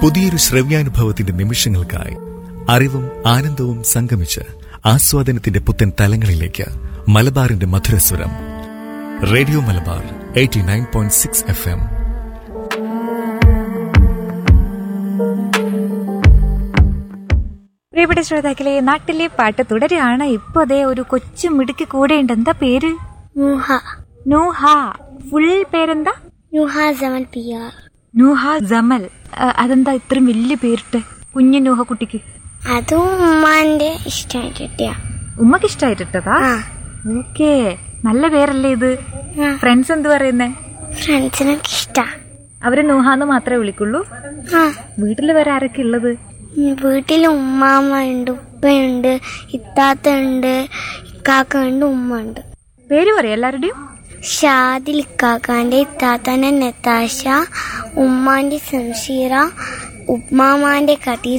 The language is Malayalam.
പുതിയൊരു ശ്രവ്യാനുഭവത്തിന്റെ നിമിഷങ്ങൾക്കായി അറിവും ആനന്ദവും സംഗമിച്ച് ആസ്വാദനത്തിന്റെ പുത്തൻ തലങ്ങളിലേക്ക് മലബാറിന്റെ മധുരസ്വരം radio Malabar eighty nine point six F M പ്രിയപ്പെട്ട ശ്രോതാക്കളെ നാട്ടിലെ പാട്ട് തുടരുകയാണ് ഇപ്പൊ അതേ ഒരു കൊച്ചു മിടുക്ക് കൂടെയുണ്ട് എന്താ പേര് നൂഹ നൂഹ ഫുൾ പേരെന്താ നൂഹ ജമൽ പി ആർ നൂഹ ജമൽ ആ, അതെന്താ ഇത്രയും വലിയ പേരിട്ട് കുഞ്ഞു നൂഹ കുട്ടിക്ക് അതും ഉമ്മാന്റെ ഇഷ്ടമായിട്ട് കിട്ടിയ ഉമ്മക്ക് ഇഷ്ടായിട്ടിട്ടതാ ആ ഓക്കേ നല്ല പേരല്ലേ ഇത് ആ. ഫ്രണ്ട്സ് എന്ത് പറയുന്നേ ഫ്രണ്ട്സിനൊക്കെ ഇഷ്ടാ അവര് നൂഹാന്ന് മാത്രമേ വിളിക്കുള്ളൂ ആ വീട്ടില് വേറെ ആരൊക്കെ ഉള്ളത് ഉം, വീട്ടിൽ ഉമ്മാമ്മ ഉണ്ട് ഉപ്പയുണ്ട് ഇത്താത്ത ഉണ്ട് ഇക്കാക്ക ഉണ്ട് ഉമ്മ ഉണ്ട് പേര് പറയാം എല്ലാവരുടെയും ഷാദിൽ ഇക്കാക്കാന്റെ ഇത്താത്തന്റെ നെത്താശ ഉമ്മാന്റെ സംഷീറ ഉമ്മാമാന്റെ ഖദീജ